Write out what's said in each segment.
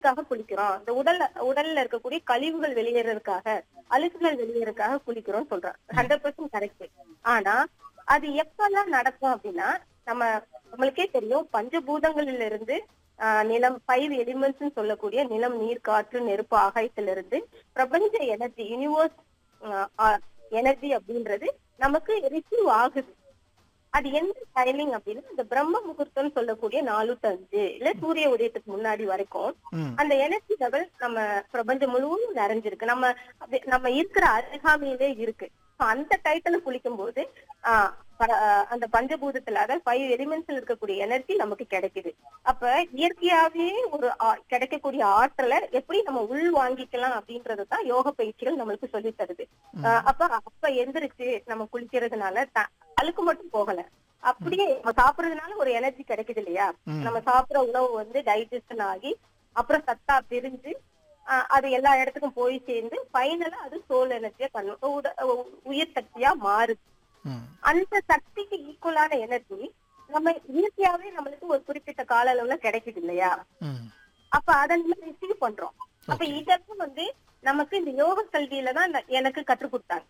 க்காக குளிக்கிறோம் இந்த உடல்ல உடல்ல இருக்கக்கூடிய கழிவுகள் வெளியேறதுக்காக அழுக்குகள் வெளியேறதுக்காக குளிக்கிறோம் சொல்றோம் ஹண்ட்ரட் பர்சன்ட் கரெக்ட் ஆனா அது எப்பெல்லாம் நடக்கும் அப்படின்னா நம்ம நம்மளுக்கே தெரியும் பஞ்சபூதங்களில் இருந்து ஆஹ், நிலம் ஃபைவ் எலிமெண்ட்ஸ் சொல்லக்கூடிய நிலம் நீர் காற்று நெருப்பு ஆகாயத்திலிருந்து பிரபஞ்ச எனர்ஜி யூனிவர்ஸ் எனர்ஜி அப்படின்றது நமக்கு ரிசீவ் ஆகுது அது எந்த டைமிங் அப்படின்னா இந்த பிரம்ம முகூர்த்தம் சொல்லக்கூடிய நாலு to அஞ்சு இல்ல சூரிய உதயத்துக்கு முன்னாடி வரைக்கும் ம் அந்த எனர்ஜி லெவல் நம்ம பிரபஞ்சம் முழுவதும் நிறைஞ்சிருக்கு நம்ம அது- நம்ம இருக்கிற அருகாமையிலே இருக்கு So, அந்த டைத்துல குளிக்கும் போது ஆஹ் ப- ஆஹ் அந்த பஞ்சபூதத்துல அதாவது ஃபைவ் எலிமெண்ட்ஸ்ல இருக்கக்கூடிய எனர்ஜி நமக்கு கிடைக்குது அப்ப இயற்கையாவே ஒரு ஆ- கிடைக்கக்கூடிய ஆற்றலை எப்படி நம்ம உள் வாங்கிக்கலாம் அப்படின்றது தான் யோக பயிற்சிகள் நம்மளுக்கு சொல்லி தருது ஆஹ் அப்ப அப்ப எந்திரிச்சு நம்ம குளிக்கிறதுனால த- அழுக்கு மட்டும் போகல அப்படியே நம்ம சாப்பிடுறதுனால ஒரு எனர்ஜி கிடைக்குது இல்லையா ம். நம்ம சாப்பிடுற உணவு வந்து டைஜஷன் ஆகி அப்புறம் சத்தா பிரிஞ்சு ஆஹ் அது எல்லா இடத்துக்கும் போய் சேர்ந்து ஃபைனலா அது சோல் எனர்ஜியா பண்ணும் உட- உ- உயிர் சக்தியா மாறுது ம் அந்த சக்திக்கு ஈக்குவலான எனர்ஜி நம்ம இயற்கையாவே நம்மளுக்கு ஒரு குறிப்பிட்ட கால அளவுல கிடைக்குது இல்லையா ம் அப்ப அதை நம்ம ரிசீவ் பண்றோம் அப்ப இதெல்லாம் வந்து நமக்கு இந்த யோக கல்வியில தான் இந்த- எனக்கு கற்றுக் கொடுத்தாங்க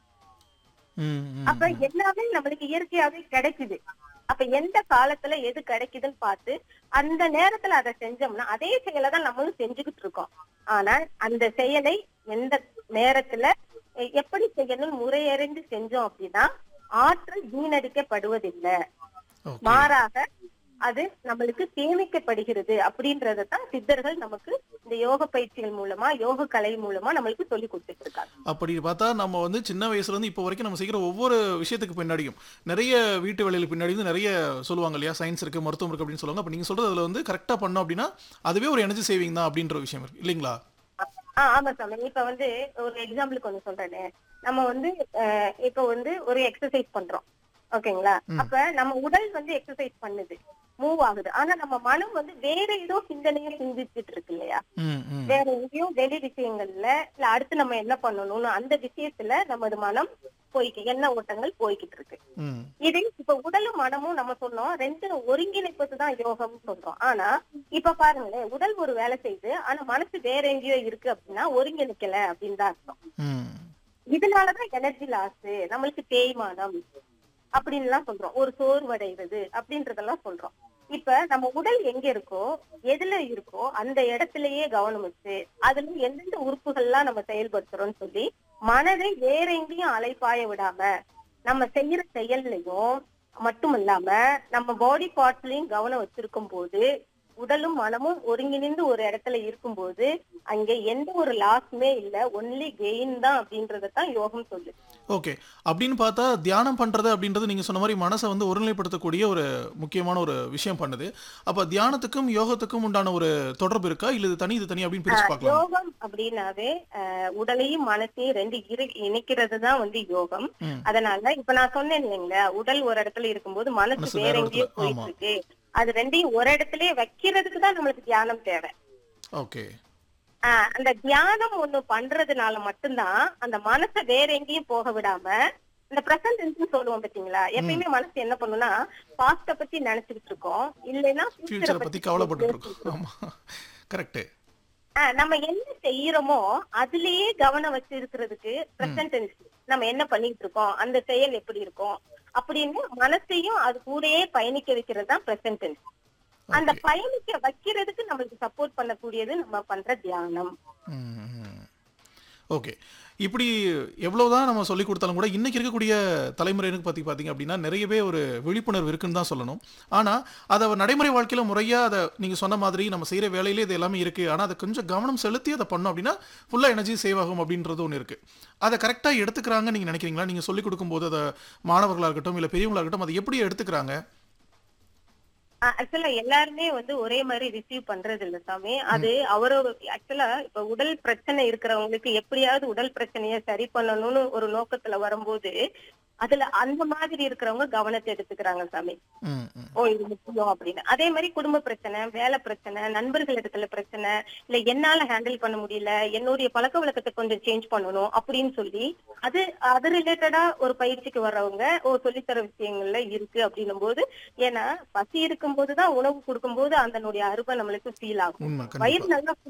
ம் ம் அப்ப எல்லாமே நம்மளுக்கு இயற்கையாவே கிடைக்குது அப்ப எந்த காலத்துல எது கிடைக்குதுன்னு பார்த்து அந்த நேரத்துல அதை செஞ்சோம்னா அதே செயலை தான் நம்மளும் செஞ்சுக்கிட்டு இருக்கோம் ஆனா அந்த செயலை எந்த நேரத்துல எ- எப்படி செய்யணும் முறையறிந்து செஞ்சோம் அப்படின்னா ஆற்றல் வீணடிக்கப்படுவதில்லை ஓகே மாறாக அது நம்மளுக்கு சேமிக்கப்படுகிறது அப்படின்றத தான் சித்தர்கள் நமக்கு இந்த யோக பயிற்சிகள் மூலமா யோக கலை மூலமா நம்மளுக்கு சொல்லி கொடுத்துட்டு இருக்காங்க அப்படி பார்த்தா நம்ம வந்து சின்ன வயசுல இருந்து இப்போ வரைக்கும் நம்ம செய்கிற ஒவ்வொரு விஷயத்துக்கு பின்னாடியும் நிறைய வீட்டு வேலைகளுக்கு பின்னாடி வந்து நிறைய சொல்லுவாங்க இல்லையா சயின்ஸ் இருக்கு மருத்துவம் இருக்கு அப்படின்னு சொல்லுவாங்க அப்ப நீங்க சொல்றது அதுல வந்து கரெக்டா பண்ணோம் அப்படின்னா அதுவே ஒரு எனர்ஜி சேவிங் தான் அப்படின்ற ஒரு விஷயம் இருக்கு இல்லைங்களா ஆஹ் ஆமா சாமி இப்ப வந்து ஒரு எக்ஸாம்பிளுக்கு ஒண்ணு சொல்றேனே நம்ம வந்து அஹ், இப்ப வந்து ஒரு எக்ஸசைஸ் பண்றோம் ஓகேங்களா அப்ப நம்ம உடல் வந்து எக்ஸசைஸ் பண்ணுது மூவ் ஆகுது ஆனா நம்ம மனம் வந்து வேற ஏதோ சிந்தனையை சிந்திச்சுட்டு இருக்கு இல்லையா ம் ம் வேற எங்கேயோ வெளி விஷயங்கள்ல இல்ல அடுத்து நம்ம என்ன பண்ணணும்னு அந்த விஷயத்துல நமது மனம் போய்க்கு எண்ண ஓட்டங்கள் போய்கிட்டு இருக்கு ம் இது இப்ப உடலும் மனமும் நம்ம சொன்னோம் ரெண்டு ஒருங்கிணைப்பது தான் யோகம்னு சொல்றோம் ஆனா இப்ப பாருங்களேன் உடல் ஒரு வேலை செய்யுது ஆனா மனசு வேற எங்கேயோ இருக்கு அப்படின்னா ஒருங்கிணைக்கல அப்படின்னு தான் அர்த்தம் ம் இதனாலதான் எனர்ஜி லாஸ் நம்மளுக்கு தேய்மானம் அப்படின்னு எல்லாம் சொல்றோம் ஒரு சோர்வடைகிறது அப்படின்றதெல்லாம் சொல்றோம் இப்ப நம்ம உடல் எங்க இருக்கோ எதுல இருக்கோ அந்த இடத்துலயே கவனம் வச்சு அதுல எந்தெந்த உறுப்புகள்லாம் நம்ம செயல்படுத்துறோம்னு சொல்லி மனதை வேற எங்கேயும் அலைப்பாய விடாம நம்ம செய்யற செயல்லையும் மட்டும் இல்லாம நம்ம பாடி பார்ட்ஸ்லயும் கவனம் வச்சிருக்கும் போது உடலும் மனமும் ஒருங்கிணைந்து ஒரு இடத்துல இருக்கும்போது அங்க எந்த ஒரு லாஸுமே இல்ல ஒன்லி கெயின் தான் அப்படின்றத தான் யோகம் சொல்லுது ஓகே அப்படின்னு பார்த்தா தியானம் பண்றது அப்படின்றது நீங்க சொன்ன மாதிரி மனசை வந்து ஒருநிலைப்படுத்தக்கூடிய ஒரு முக்கியமான ஒரு விஷயம் பண்ணுது அப்ப தியானத்துக்கும் யோகத்துக்கும் உண்டான ஒரு தொடர்பு இருக்கா இல்ல இது தனி இது தனி அப்படின்னு பிரிச்சு பார்க்கலாம் யோகம் அப்படின்னாவே அஹ், உடலையும் மனசையும் ரெண்டு இரு இணைக்கிறது தான் வந்து யோகம் ம். அதனால இப்ப நான் சொன்னேன் இல்லைங்களா உடல் ஒரு இடத்துல இருக்கும்போது மனசு மனசு வேற வேற எங்கேயோ இடத்துல, போயிட்டு ஆமா. இருக்கு அது ரெண்டையும் ஒரு இடத்துலயே வைக்கிறதுக்கு தான் நம்மளுக்கு தியானம் தேவை ஓகே ஆஹ் அந்த தியானம் ஒண்ணு பண்றதுனால மட்டும்தான் அந்த மனசை வேற எங்கேயும் போக விடாம இந்த பிரசன்ட் சொல்லுவோம் பாத்தீங்களா எப்பயுமே மனசு என்ன பண்ணும்னா பாஸ்ட பத்தி நினைச்சுக்கிட்டு இருக்கோம் இல்லைன்னா ஃபியூச்சரை future பத்தி கவலைப்பட்டு இருக்கோம் ஆமா கரெக்ட் ஆஹ் நம்ம என்ன செய்யறோமோ அதுலயே கவனம் வச்சு இருக்கிறதுக்கு பிரசன்ட் நம்ம என்ன பண்ணிட்டு இருக்கோம் அந்த செயல் எப்படி இருக்கும் அப்படின்னு மனசையும் அது கூடயே பயணிக்க வைக்கிறது தான் பிரசன்ட் அந்த பயணிக்க வைக்கிறதுக்கு நம்மளுக்கு சப்போர்ட் பண்ணக்கூடியது நம்ம பண்ற தியானம் ஓகே இப்படி எவ்வளவுதான் நம்ம சொல்லி கொடுத்தாலும் கூட இன்னைக்கு இருக்கக்கூடிய தலைமுறையினருக்கு பத்தி பார்த்தீங்க அப்படின்னா நிறையவே ஒரு விழிப்புணர்வு இருக்குன்னு தான் சொல்லணும் ஆனா அதை நடைமுறை வாழ்க்கையில முறையா அதை நீங்க சொன்ன மாதிரி நம்ம செய்யற வேலையிலே இது எல்லாமே இருக்கு ஆனா அதை கொஞ்சம் கவனம் செலுத்தி அதை பண்ணோம் அப்படின்னா ஃபுல்லா எனர்ஜி சேவ் ஆகும் அப்படின்றது ஒன்று இருக்கு அதை கரெக்டா எடுத்துக்கிறாங்க நீங்க நினைக்கிறீங்களா நீங்க சொல்லி கொடுக்கும்போது அதை மாணவர்களா இருக்கட்டும் இல்ல பெரியவங்களா இருக்கட்டும் அதை எப்படி எடுத்துக்கிறாங்க ஆக்சுவலா எல்லாருமே வந்து ஒரே மாதிரி ரிசீவ் பண்றது இல்ல சாமி அது அவரோட ஆக்சுவலா இப்ப உடல் பிரச்சனை இருக்கிறவங்களுக்கு எப்படியாவது உடல் பிரச்சனைய சரி பண்ணணும்னு ஒரு நோக்கத்துல வரும்போது அதுல அந்த மாதிரி இருக்கிறவங்க கவனத்தை எடுத்துக்கிறாங்க சாமி ம் ம் ஓ இது முக்கியம் அப்படின்னு அதே மாதிரி குடும்ப பிரச்சனை வேலை பிரச்சனை நண்பர்கள் இடத்துல பிரச்சனை இல்ல என்னால ஹேண்டில் பண்ண முடியல என்னுடைய பழக்க வழக்கத்தை கொஞ்சம் சேஞ்ச் பண்ணணும் அப்படின்னு சொல்லி அது அது ரிலேட்டடா ஒரு பயிற்சிக்கு வர்றவங்க ஓ சொல்லித்தர விஷயங்கள்ல இருக்கு அப்படின்னும் போது ஏன்னா பசி இருக்கும் போதுதான் உணவு கொடுக்கும் போது அதனுடைய அருமை நம்மளுக்கு ஃபீல் ஆகும் உண்மை வயிறு கண்டிப்பா நல்லா